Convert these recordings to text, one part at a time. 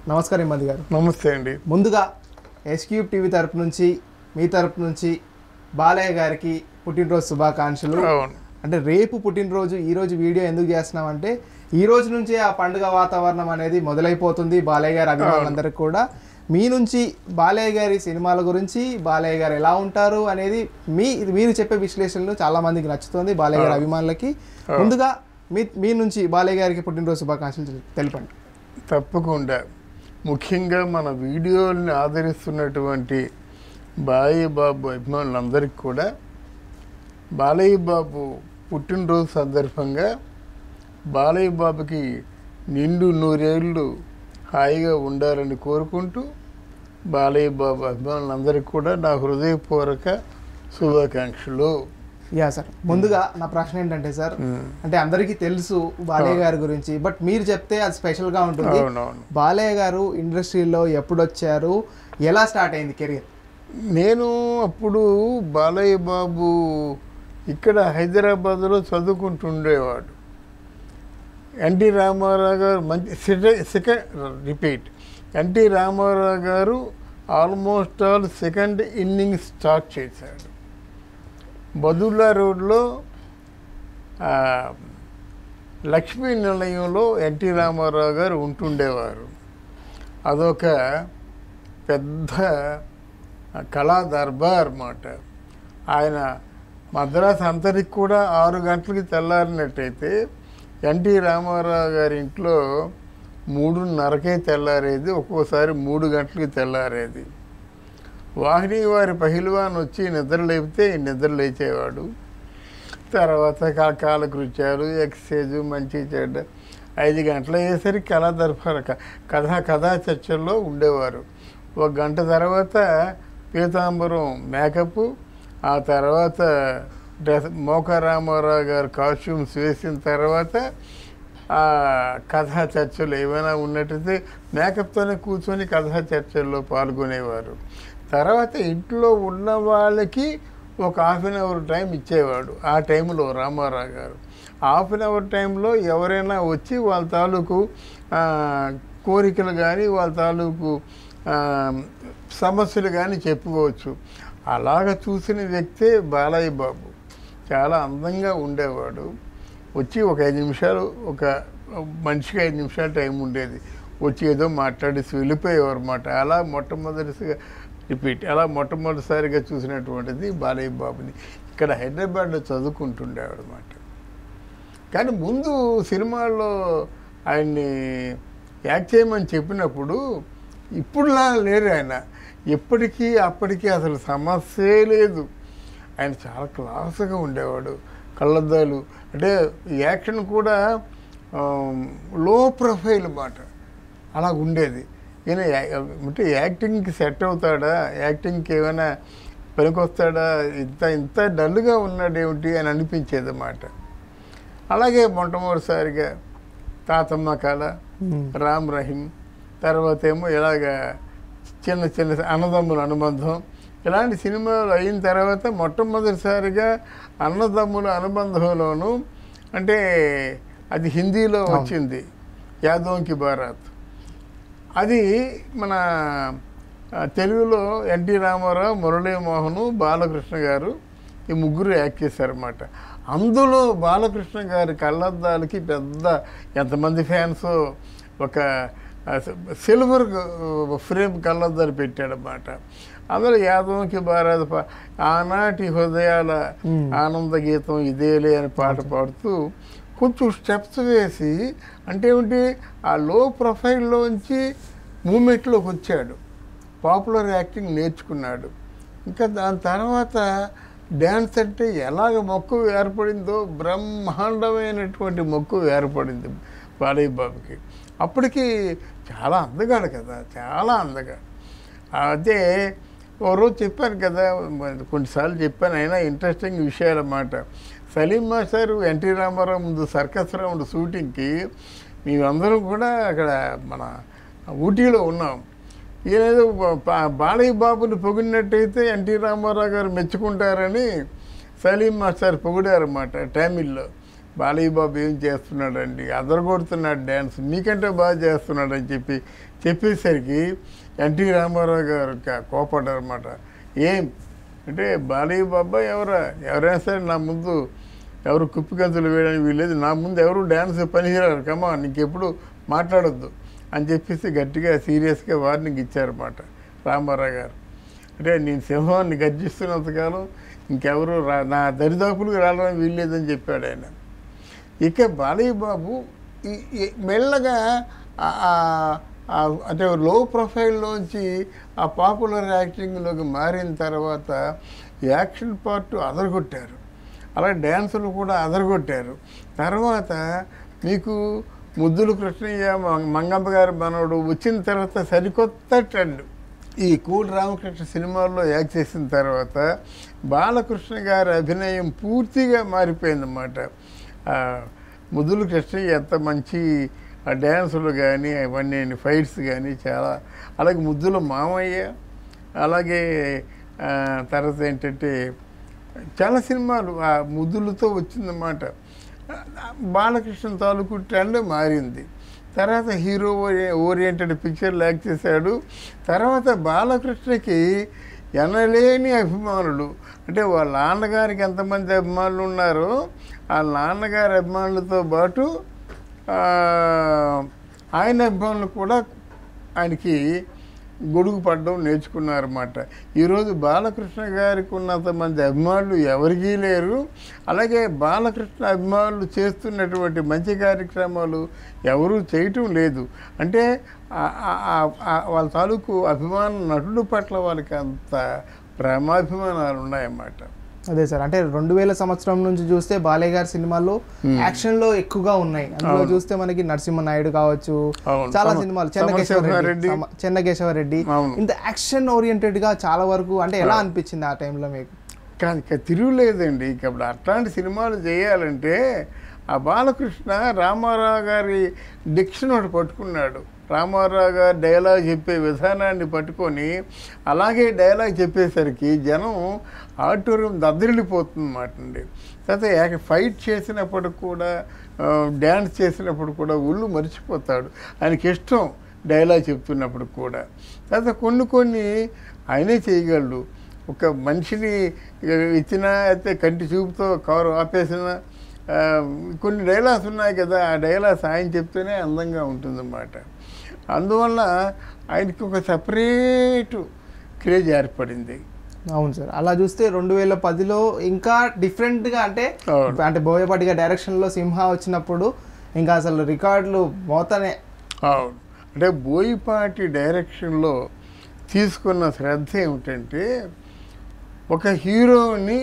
నమస్కారం ఇమ్మది గారు నమస్తే అండి ముందుగా ఎస్క్యూబ్ టీవీ తరపు నుంచి మీ తరపు నుంచి బాలయ్య గారికి పుట్టినరోజు శుభాకాంక్షలు అవును అంటే రేపు పుట్టినరోజు ఈ రోజు వీడియో ఎందుకు చేస్తున్నామంటే ఈ రోజు నుంచే ఆ పండుగ వాతావరణం అనేది మొదలైపోతుంది బాలయ్య గారి అభిమానులందరికీ కూడా మీ నుంచి బాలయ్య గారి సినిమాల గురించి బాలయ్య గారు ఎలా ఉంటారు అనేది మీ మీరు చెప్పే విశ్లేషణలు చాలా మందికి నచ్చుతుంది బాలయ్య గారి అభిమానులకి ముందుగా మీ మీ నుంచి బాలయ్య గారికి పుట్టినరోజు శుభాకాంక్షలు తెలపండి తప్పకుండా ముఖ్యంగా మన వీడియోల్ని ఆదరిస్తున్నటువంటి బాలయ్య బాబు అభిమానులందరికీ కూడా బాలయ్య బాబు పుట్టినరోజు సందర్భంగా బాలయ్య బాబుకి నిండు నూరేళ్ళు హాయిగా ఉండాలని కోరుకుంటూ బాలయ్య బాబు అభిమానులందరికీ కూడా నా హృదయపూర్వక శుభాకాంక్షలు యా సార్ ముందుగా నా ప్రశ్న ఏంటంటే సార్ అంటే అందరికీ తెలుసు బాలయ్య గారి గురించి బట్ మీరు చెప్తే అది స్పెషల్ గా ఉంటుంది అవునవును బాలయ్య గారు ఇండస్ట్రీలో ఎప్పుడు వచ్చారు ఎలా స్టార్ట్ అయింది కెరియర్ నేను అప్పుడు బాలయ్య బాబు ఇక్కడ హైదరాబాద్లో చదువుకుంటుండేవాడు ఎన్టీ రామారావు గారు మంచి second repeat NT Ramarao garu almost all second inning start చేశాడు బదుల్లా రోడ్లో ఆ, లక్ష్మీ నిలయంలో ఎన్టీ రామారావు గారు ఉంటుండేవారు అదొక పెద్ద కళా దర్బార్ అన్నమాట ఆయన మద్రాసు అంతరికి కూడా ఆరు గంటలకి తెల్లారినట్టయితే ఎన్టీ రామారావు గారి ఇంట్లో మూడున్నరకే తెల్లారేది ఒక్కోసారి మూడు గంటలకి తెల్లారేది వాహిని వారి పహిల్వాన్ వచ్చి నిద్ర లేపితే నిద్ర లేచేవాడు తర్వాత కా- కాలకృత్యాలు ఎక్సైజ్ మంచి చెడ్డ ఐదు గంటలు అయ్యేసరికి కళా దర్బార్ క- కథా కథా చర్చల్లో ఉండేవారు ఒక గంట తర్వాత పీతాంబరం మేకప్ ఆ తర్వాత డ్రెస్ మోక రామారావు గారు కాస్ట్యూమ్స్ వేసిన తర్వాత ఆ కథా చర్చలు ఏమైనా ఉన్నట్టయితే మేకప్తోనే కూర్చొని కథా చర్చల్లో పాల్గొనేవారు తర్వాత ఇంట్లో ఉన్న వాళ్ళకి ఒక హాఫ్ అన్ అవర్ టైం ఇచ్చేవాడు ఆ టైంలో రామారావు గారు హాఫ్ అన్ అవర్ టైంలో ఎవరైనా వచ్చి వాళ్ళ తాలూకు ఆ, కోరికలు కానీ వాళ్ళ తాలూకు ఆ, సమస్యలు కానీ చెప్పుకోవచ్చు అలాగ చూసిన వ్యక్తే బాలయ్య బాబు చాలా అందంగా ఉండేవాడు వచ్చి ఒక ఐదు నిమిషాలు ఒక మనిషికి ఐదు నిమిషాలు టైం ఉండేది వచ్చి ఏదో మాట్లాడేసి వెళ్ళిపోయేవారు అన్నమాట అలా మొట్టమొదటిగా రిపీట్ అలా మొట్టమొదటిసారిగా చూసినటువంటిది బాలయ్య బాబుని ఇక్కడ హైదరాబాద్లో చదువుకుంటుండేవాడు అనమాట కానీ ముందు సినిమాల్లో ఆయన్ని యాక్ట్ చేయమని చెప్పినప్పుడు ఇప్పుడులా లేరు ఆయన ఎప్పటికీ అప్పటికీ అసలు సమస్యే లేదు ఆయన చాలా క్లాసుగా ఉండేవాడు కళ్ళద్దాలు అంటే యాక్షన్ కూడా లో ప్రొఫైల్ మాట అలా ఉండేది ఈయన యా- అంటే యాక్టింగ్కి సెట్ అవుతాడా యాక్టింగ్కి ఏమైనా పనికొస్తాడా ఇంత ఇంత డల్గా ఉన్నాడేమిటి అని అనిపించేది అన్నమాట అలాగే మొట్టమొదటిసారిగా తాతమ్మ కళ రామ్ రహీం తర్వాత ఏమో ఇలాగ చిన్న చిన్న అన్నదమ్ముల అనుబంధం ఇలాంటి సినిమాలు అయిన తర్వాత మొట్టమొదటిసారిగా అన్నదమ్ముల అనుబంధంలోను అంటే అది హిందీలో వచ్చింది యాదోంకి భారత్ అది మన ఆ, తెలుగులో ఎన్టీ రామారావు మురళీమోహన్ బాలకృష్ణ గారు ఈ ముగ్గురు యాక్ట్ చేశారన్నమాట అందులో బాలకృష్ణ గారి కళ్ళద్దాలకి పెద్ద ఎంతమంది ఫ్యాన్స్ ఒక ఆ, సిల్వర్ ఫ్రేమ్ కళ్ళద్దాలు పెట్టాడన్నమాట అందులో యాదవ్కి భారత పా- ఆనాటి హృదయాల ఆనంద గీతం ఇదేలే అని పాట పాడుతూ కొంచెం స్టెప్స్ వేసి అంటే ఏమిటి ఆ లో ప్రొఫైల్లోంచి మూమెంట్లోకి వచ్చాడు పాపులర్ యాక్టింగ్ నేర్చుకున్నాడు ఇంకా దాని తర్వాత డ్యాన్స్ అంటే ఎలాగ మక్కువ ఏర్పడిందో బ్రహ్మాండమైనటువంటి మక్కువ ఏర్పడింది బాలయ్య బాబుకి అప్పటికి చాలా అందగాడు కదా చాలా అందగాడు అదే ఓ రోజు చెప్పాను కదా మరి కొన్నిసార్లు చెప్పాను అయినా ఇంట్రెస్టింగ్ విషయాలు అన్నమాట సలీం మాస్టర్ ఎన్టీ రామారావు ముందు సర్కస్ రౌండ్ షూటింగ్కి మేమందరం కూడా అక్కడ మన ఊటీలో ఉన్నాం ఈయనేదో బా- బాలయ్య బాబుని పొగిడినట్టయితే ఎన్టీ రామారావు గారు మెచ్చుకుంటారని సలీం మాస్టర్ పొగిడారన్నమాట టామిల్లో బాలయ్య బాబు ఏం చేస్తున్నాడండి అదరగొడుతున్నాడు డ్యాన్స్ మీకంటే బాగా చేస్తున్నాడు అని చెప్పి చెప్పేసరికి ఎన్టీ రామారావు గారు కా- కోపడ్డారు అనమాట ఏం అంటే బాలయ్య బాబా ఎవరా ఎవరైనా సరే నా ముందు ఎవరు కుప్పిగంతులు వేయడానికి వీల్లేదు నా ముందు ఎవరు డ్యాన్స్ పనికిరారు కమా నీకెప్పుడు మాట్లాడొద్దు అని చెప్పేసి గట్టిగా సీరియస్గా వార్నింగ్ ఇచ్చారన్నమాట రామారావు గారు అంటే నేను సింహాన్ని గర్జిస్తున్నంతకాలం ఇంకెవరు రా నా దరిదాపులకు రావడానికి వీల్లేదని చెప్పాడు ఆయన ఇక బాలయ్య బాబు ఈ- ఈ మెల్లగా ఆ- ఆ- ఆ అంటే లో ప్రొఫైల్లోంచి ఆ పాపులర్ యాక్టింగ్లోకి మారిన తర్వాత యాక్షన్ పార్ట్ అదరగొట్టారు అలా డ్యాన్సులు కూడా అదరగొట్టారు తర్వాత మీకు ముద్దులు కృష్ణయ్య మ- మంగమ్మ గారి మనవడు వచ్చిన తర్వాత సరికొత్త ట్రెండ్ ఈ కూల్ రామకృష్ణ సినిమాల్లో యాక్ట్ చేసిన తర్వాత బాలకృష్ణ గారి అభినయం పూర్తిగా మారిపోయిందన్నమాట ఆ, ముద్దులు కృష్ణయ్య ఎంత మంచి ఆ డ్యాన్సులు కానీ అవన్నీ ఫైట్స్ కానీ చాలా అలాగే ముద్దుల మామయ్య అలాగే ఆ, తర్వాత ఏంటంటే చాలా సినిమాలు ఆ ముద్దులతో వచ్చిందన్నమాట బాలకృష్ణ తాలూకు ట్రెండ్ మారింది తర్వాత హీరో ఓరి- ఓరియంటెడ్ పిక్చర్లు యాక్ట్ చేశాడు తర్వాత బాలకృష్ణకి ఎనలేని అభిమానులు అంటే వాళ్ళ నాన్నగారికి ఎంతమంది అభిమానులు ఉన్నారో ఆ నాన్నగారి అభిమానులతో పాటు ఆ, ఆయన అభిమానులు కూడా ఆయనకి గొడుగు పడడం నేర్చుకున్నారన్నమాట ఈరోజు బాలకృష్ణ గారికి ఉన్నంత మంది అభిమానులు ఎవరికీ లేరు అలాగే బాలకృష్ణ అభిమానులు చేస్తున్నటువంటి మంచి కార్యక్రమాలు ఎవరూ చేయటం లేదు అంటే ఆ- ఆ- ఆ- ఆ- వాళ్ళ తాలూకు అభిమాన నటుడు పట్ల వాళ్ళకి అంత ప్రేమాభిమానాలు ఉన్నాయన్నమాట అదే సార్ అంటే రెండు వేల సంవత్సరం నుంచి చూస్తే బాలయ్య గారి సినిమాల్లో యాక్షన్ లో ఎక్కువగా ఉన్నాయి అందులో చూస్తే మనకి నరసింహనాయుడు కావచ్చు అవును. చాలా సమ- సినిమాలు సమరసింహారెడ్డి. చెన్నకేశవరెడ్డి సమ- చెన్నకేశవరెడ్డి అవును. ఇంత యాక్షన్ ఓరియంటెడ్ గా చాలా వరకు అంటే ఎలా అనిపించింది ఆ టైంలో మీకు కానీ ఇక తిరుగులేదండి ఇక ఇప్పుడు అట్లాంటి సినిమాలు చేయాలంటే ఆ బాలకృష్ణ రామారావు గారి డిక్షన్ ఒకటి పట్టుకున్నాడు రామారావు గారు డైలాగ్ చెప్పే విధానాన్ని పట్టుకొని అలాగే డైలాగ్ చెప్పేసరికి జనం ఆడిటోరియం దద్దరిల్లిపోతుంది అన్నమాట అండి తర్వాత ఏక ఫైట్ చేసినప్పుడు కూడా ఆ, డ్యాన్స్ చేసినప్పుడు కూడా ఒళ్ళు మర్చిపోతాడు ఆయనకి ఇష్టం డైలాగ్ చెప్తున్నప్పుడు కూడా తర్వాత కొన్ని కొన్ని ఆయనే చేయగలడు ఒక మనిషిని ఇచ్చిన అయితే కంటి చూపుతో కారు ఆపేసిన ఆ, కొన్ని డైలాగ్స్ ఉన్నాయి కదా ఆ డైలాగ్స్ ఆయన చెప్తేనే అందంగా ఉంటుందన్నమాట అందువల్ల ఆయనకి ఒక సపరేటు క్రేజ్ ఏర్పడింది అవును సార్ అలా చూస్తే రెండు వేల పదిలో ఇంకా డిఫరెంట్ గా అంటే అవును. అంటే బోయపాటి గారి డైరెక్షన్ లో సింహ వచ్చినప్పుడు ఇంకా అసలు రికార్డులు మోతనే అవును అంటే బోయిపాటి డైరెక్షన్లో తీసుకున్న శ్రద్ధ ఏమిటంటే ఒక హీరోని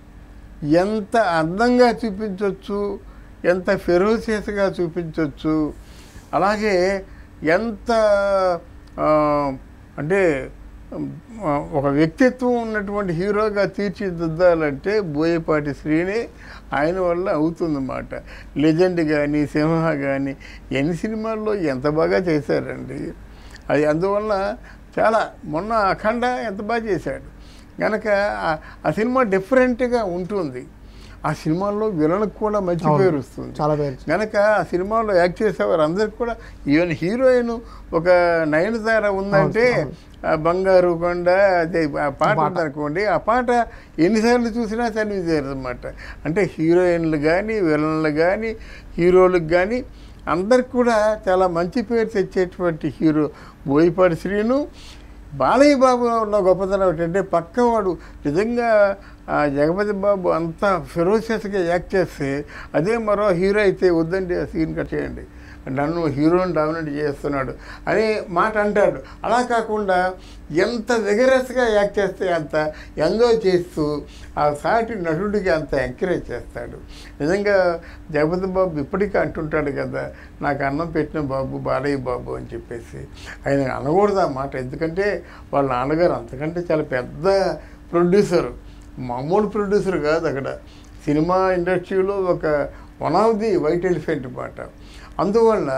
ఎంత అందంగా చూపించవచ్చు ఎంత ఫెరోసియస్గా చూపించవచ్చు అలాగే ఎంత ఆ, అంటే ఆ, ఒక వ్యక్తిత్వం ఉన్నటువంటి హీరోగా తీర్చిదిద్దాలంటే బోయపాటి శ్రీనే ఆయన వల్ల అవుతుందన్నమాట లెజెండ్ కానీ సింహ కానీ ఎన్ని సినిమాల్లో ఎంత బాగా చేశారండి అది అందువల్ల చాలా మొన్న అఖండ ఎంత బాగా చేశాడు కనుక ఆ- ఆ సినిమా డిఫరెంట్గా ఉంటుంది ఆ సినిమాల్లో విలన్కి కూడా మంచి అవును. పేరు వస్తుంది చాలా పేరు కనుక ఆ సినిమాలో యాక్ట్ చేసేవారు అందరికి కూడా ఈవెన్ హీరోయిన్ ఒక నయనతార ఉందంటే అవును, ఆ బంగారు కొండ అదే ఆ పాట ఉందనుకోండి ఆ పాట ఎన్నిసార్లు చూసినా చదివి చేరదన్నమాట అంటే హీరోయిన్లు కానీ విలన్లు కానీ హీరోలకు కానీ అందరికి కూడా చాలా మంచి పేరు తెచ్చేటువంటి హీరో బోయపాటి శ్రీను బాలయ్య బాబు ఉన్న గొప్పతనం ఏంటంటే పక్కవాడు నిజంగా ఆ జగపతి బాబు అంత ఫెరోషియస్గా యాక్ట్ చేస్తే అదే మరో హీరో అయితే వద్దండి ఆ సీన్ కట్ చేయండి నన్ను హీరోని డామినేట్ చేస్తున్నాడు అనే మాట అంటాడు అలా కాకుండా ఎంత విగరస్గా యాక్ట్ చేస్తే అంత ఎంజాయ్ చేస్తూ ఆ సాటి నటుడికి అంత ఎంకరేజ్ చేస్తాడు నిజంగా జగపతి బాబు ఇప్పటికీ అంటుంటాడు కదా నాకు అన్నం పెట్టిన బాబు బాలయ్య బాబు అని చెప్పేసి ఆయన అనకూడదు ఆ మాట ఎందుకంటే వాళ్ళ నాన్నగారు అంతకంటే చాలా పెద్ద ప్రొడ్యూసర్ మామూలు ప్రొడ్యూసర్ కాదు అక్కడ సినిమా ఇండస్ట్రీలో ఒక one of the white elephant మాట అందువల్ల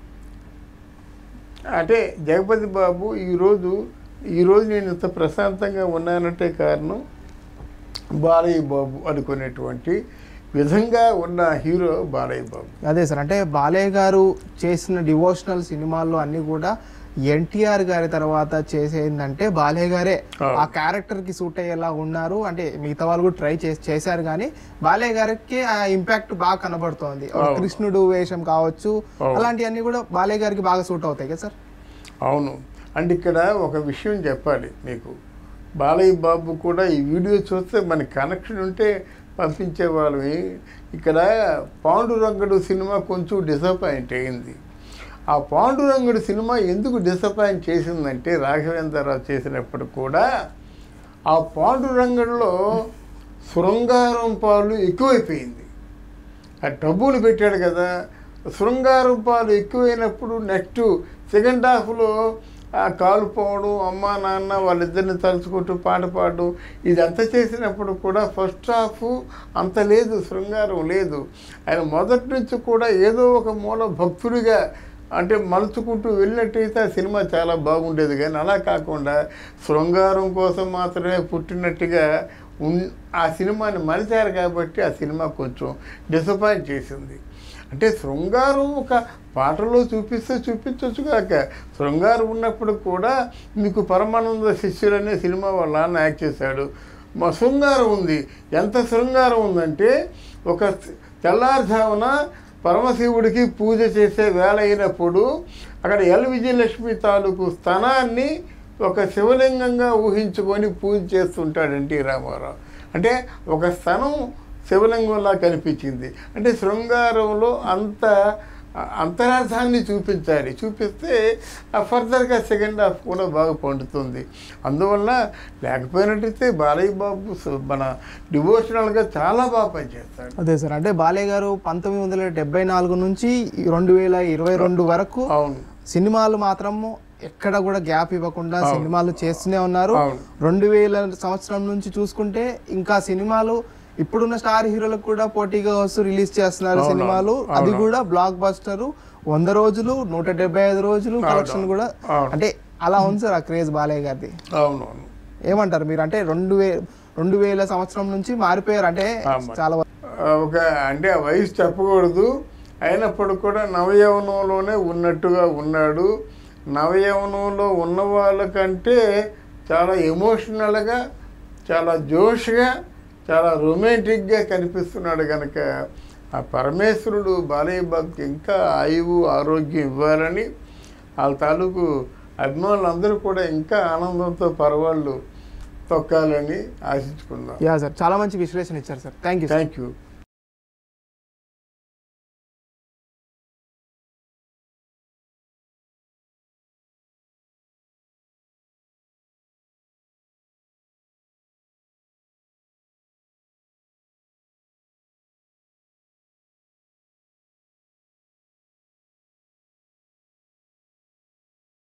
అంటే జగపతి బాబు ఈరోజు ఈరోజు నేను ఇంత ప్రశాంతంగా ఉన్నానంటే కారణం బాలయ్య బాబు అనుకునేటువంటి విధంగా ఉన్న హీరో బాలయ్య బాబు అదే సార్ అంటే బాలయ్య గారు చేసిన డివోషనల్ సినిమాల్లో అన్ని కూడా ఎన్టీఆర్ గారి తర్వాత చేసేందంటే బాలయ్య గారే ఆ. ఆ క్యారెక్టర్ కి సూట్ అయ్యేలా ఉన్నారు అంటే మిగతా వాళ్ళు కూడా ట్రై చేసి చేశారు కానీ బాలయ్య గారికి ఆ ఇంపాక్ట్ బాగా కనబడుతోంది ఒక అవును. కృష్ణుడు వేషం కావచ్చు అవును. అలాంటివన్నీ కూడా బాలయ్య గారికి బాగా సూట్ అవుతాయి కదా సార్ అవును అంటే ఇక్కడ ఒక విషయం చెప్పాలి మీకు బాలయ్య బాబు కూడా ఈ వీడియో చూస్తే మన కనెక్షన్ ఉంటే పంపించే వాళ్ళవి ఇక్కడ పాండురంగడు సినిమా కొంచెం డిసప్పాయింట్ అయింది ఆ పాండురంగడు సినిమా ఎందుకు డిసప్పాయింట్ చేసిందంటే రాఘవేంద్రరావు చేసినప్పుడు కూడా ఆ పాండురంగడిలో శృంగారం పాలు ఎక్కువైపోయింది ఆ డబ్బులు పెట్టాడు కదా శృంగారం పాలు ఎక్కువైనప్పుడు నెక్స్ట్ సెకండ్ హాఫ్లో ఆ కాలు పోవడం అమ్మ నాన్న వాళ్ళిద్దరిని తలుచుకుంటూ పాట పాడడం ఇదంతా చేసినప్పుడు కూడా ఫస్ట్ హాఫ్ అంత లేదు శృంగారం లేదు ఆయన మొదటి నుంచి కూడా ఏదో ఒక మూల భక్తుడిగా అంటే మలుచుకుంటూ వెళ్ళినట్టయితే ఆ సినిమా చాలా బాగుండేది కానీ అలా కాకుండా శృంగారం కోసం మాత్రమే పుట్టినట్టుగా ఉన్ ఆ సినిమాని మలిచారు కాబట్టి ఆ సినిమా కొంచెం డిసప్పాయింట్ చేసింది అంటే శృంగారం ఒక పాటలో చూపిస్తే చూపించవచ్చు కాక శృంగారం ఉన్నప్పుడు కూడా మీకు పరమానంద శిష్యులు అనే సినిమా వాళ్ళ నాన్న యాక్ట్ చేశాడు మా శృంగారం ఉంది ఎంత శృంగారం ఉందంటే ఒక తెల్లారుజామున పరమశివుడికి పూజ చేసే వేళ అయినప్పుడు అక్కడ ఎల్ విజయలక్ష్మి తాలూకు స్థానాన్ని ఒక శివలింగంగా ఊహించుకొని పూజ చేస్తుంటాడు ఎన్టీ రామారావు అంటే ఒక స్థనం శివలింగంలా కనిపించింది అంటే శృంగారంలో అంత అంతరార్థాన్ని చూపించాలి చూపిస్తే ఆ ఫర్దర్గా సెకండ్ హాఫ్ కూడా బాగా పండుతుంది అందువల్ల లేకపోయినట్టయితే బాలయ్య బాబు స- మన డివోషనల్గా చాలా బాగా పనిచేస్తాడు అదే సార్ అంటే బాలయ్య గారు పంతొమ్మిది వందల డెబ్బై నాలుగు నుంచి రెండు వేల ఇరవై రెండు వరకు అవును సినిమాలు మాత్రము ఎక్కడ కూడా గ్యాప్ ఇవ్వకుండా అవును. సినిమాలు చేస్తూనే ఉన్నారు అవును. రెండు వేల సంవత్సరం నుంచి చూసుకుంటే ఇంకా సినిమాలు ఇప్పుడున్న స్టార్ హీరోలకు కూడా పోటీగా వస్తూ రిలీజ్ చేస్తున్నారు అవును, సినిమాలు అది అవును. కూడా బ్లాక్ బస్టర్ వంద రోజులు నూట డెబ్బై ఐదు రోజులు కలెక్షన్ కూడా అవును. అంటే అలా ఉంది సార్ ఆ క్రేజ్ బాలయ్య గారిది అవునవును ఏమంటారు మీరు అంటే రెండు వే రెండు వేల సంవత్సరం నుంచి మారిపోయారు అంటే ఆమా. చాలా వరకు. ఆ, ఒక అంటే ఆ వయసు చెప్పకూడదు అయినప్పుడు కూడా నవయవనంలోనే ఉన్నట్టుగా ఉన్నాడు నవయవనంలో ఉన్న వాళ్ళకంటే చాలా ఎమోషనల్గా చాలా జోష్గా చాలా రొమాంటిక్గా కనిపిస్తున్నాడు కనుక ఆ పరమేశ్వరుడు బాలయ్య బాబుకి ఇంకా ఆయువు ఆరోగ్యం ఇవ్వాలని వాళ్ళ తాలూకు అభిమానులందరూ కూడా ఇంకా ఆనందంతో పరవాళ్ళు తొక్కాలని ఆశించుకుందాం యా సార్ చాలా మంచి విశ్లేషణ ఇచ్చారు sir thank you thank you